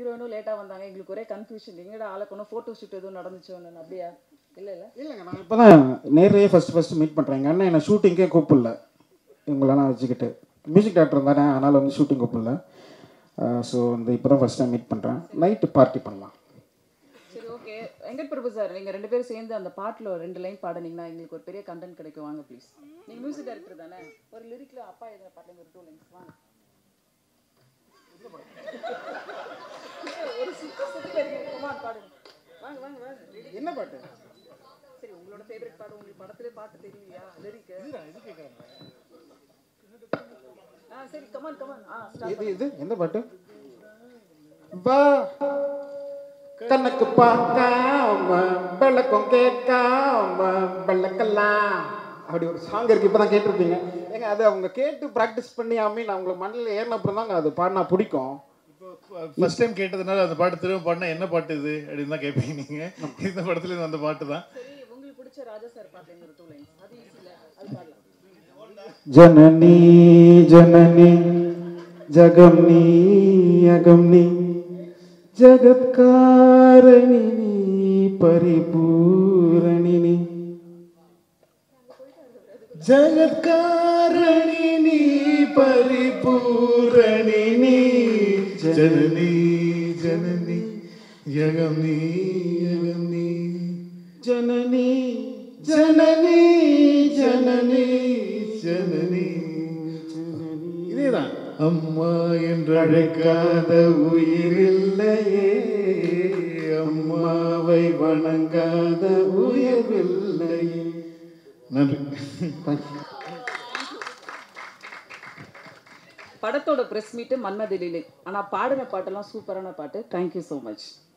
ஹீரோயினும் லேட்டா வந்தாங்க எங்களுக்கு ஒரே கன்ஃபியூஷன் எங்கடா ஆளக்கணும் ஃபோட்டோ ஷூட் எதுவும் நடந்துச்சோன்னு அப்படியா இல்ல இல்ல இல்லைங்க நான் இப்போ தான் நேரையே ஃபஸ்ட்டு ஃபஸ்ட்டு மீட் பண்ணுறேன் எங்கள் அண்ணன் என்னை ஷூட்டிங்கே கூப்பிடல இவங்களெல்லாம் வச்சுக்கிட்டு மியூசிக் டேரக்டர் தானே அதனால் வந்து ஷூட்டிங் கூப்பிடல ஸோ வந்து இப்போ தான் ஃபஸ்ட் டைம் மீட் பண்ணுறேன் நைட்டு பார்ட்டி பண்ணலாம் சரி ஓகே வெங்கட் பிரபு சார் நீங்க ரெண்டு பேரும் சேர்ந்து அந்த பாட்டுல ஒரு ரெண்டு லைன் பாடுனீங்கன்னா எங்களுக்கு ஒரு பெரிய கண்டென்ட் கிடைக்கும் வாங்க ப்ளீஸ் நீங்க மியூசிக் டைரக்டர் தானே ஒரு லிரிக்ல அப்பா எழுதின பாட்டுல ஒரு டூ லைன்ஸ் வாங்க ஒரு சுத்த சுத்தி இருக்கு come on, பாடுங்க வாங்க வாங்க வாங்க Ready? என்ன பாட்டு சரி உங்களோட ஃபேவரட் பாடு உங்களுக்கு படத்துல பாட்டு தெரியலையா லிரிக் ஆ சரி கமான் கமான் ஆ ஸ்டார்ட் இது இது எந்த பாட்டு வா கண்ணுக்கு பார்க்காம விளக்கம் கேட்காம விளக்கலாம் அப்படி ஒரு சாங் இருக்கு இப்போ தான் கேட்டிருப்பீங்க ஏங்க அது அவங்க கேட்டு ப்ராக்டிஸ் பண்ணி அம்மி நான் உங்களுக்கு மண்ணில் ஏறின அப்புறம் தாங்க அது பாடினா பிடிக்கும் ஃபர்ஸ்ட் டைம் கேட்டதுனால அந்த பாட்டு திரும்ப பாடினா என்ன பாட்டு இது அப்படின்னு தான் கேட்பீங்க நீங்க இந்த படத்துல இருந்து அந்த பாட்டு தான் சரி உங்களுக்கு பிடிச்ச ராஜா சார் பாட்டுல ஒரு டூ லைன்ஸ் அது ஈஸில அது பாடலாம் ஜனனி ஜனனி ஜகம் நீ அகம் நீ ஜகத்காரணி நீ பரிபூரணி நீ ஜகத்காரணி நீ பரிபூரணி நீ ஜனனி ஜனனி யகம் நீ யகம் நீ ஜனனி ஜனனி ஜனனி ஜனனி இதேதான் அம்மா என்று அழைக்காத உயிரில்லையே அம்மாவை வணங்காத உயர்வில்லையே நன்றி படத்தோட ப்ரெஸ் மீட்டு மன்மதிலே ஆனா பாடின பாட்டெல்லாம் சூப்பரான பாட்டு தேங்க்யூ ஸோ மச்